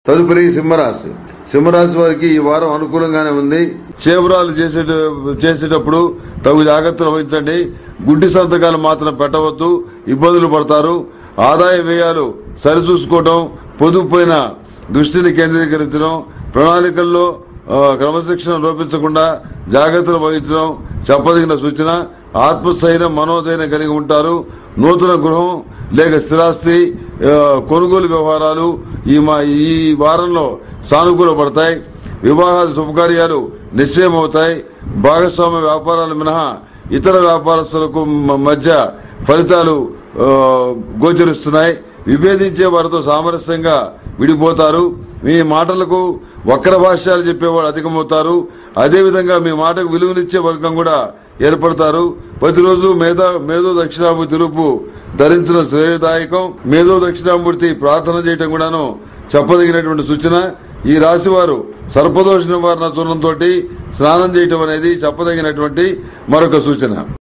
తదుపరి సింహరాశి సింహరాశి వారికి ఈ వారం అనుకూలంగానే ఉంది చేవరాలు చేసేట చేసేటప్పుడు తగు జాగ్రత్తలు వహించండి గుడ్డి సంతకాలు మాత్రం పెట్టవద్దు ఇబ్బందులు పడతారు ఆదాయ వ్యయాలు సరిచూసుకోవటం పొదుపు పైన దృష్టిని కేంద్రీకరించడం ప్రణాళికల్లో ఆ, క్రమశిక్షణ లోపించకుండా జాగ్రత్తలు వహించడం చెప్పదగిన సూచన ఆత్మస్థైర్యం మనోధైర్యం కలిగి ఉంటారు నూతన గృహం లేక స్థిరాస్తి ఆ, కొనుగోలు వ్యవహారాలు ఈ మా ఈ వారంలో సానుకూల పడతాయి వివాహాలు శుభకార్యాలు నిశ్చయం అవుతాయి భాగస్వామ్య వ్యాపారాలు మినహా ఇతర వ్యాపారస్తులకు మ- మధ్య ఫలితాలు ఆ, గోచరిస్తున్నాయి విభేదించే వారితో సామరస్యంగా విడిపోతారు మీ మాటలకు వక్ర భాష్యాలు చెప్పేవాడు అధికమవుతారు అదేవిధంగా మీ మాటకు విలువనిచ్చే వర్గం కూడా ఏర్పడతారు ప్రతిరోజు మేధా మేధో దక్షిణామూర్తి రూపు ధరించడం శ్రేయదాయకం మేధో దక్షిణామూర్తి ప్రార్థన చేయటం కూడాను చెప్పదగినటువంటి సూచన ఈ రాశి వారు సర్పదోష నివారణ చూర్ణంతో స్నానం చేయటం అనేది చెప్పదగినటువంటి మరొక సూచన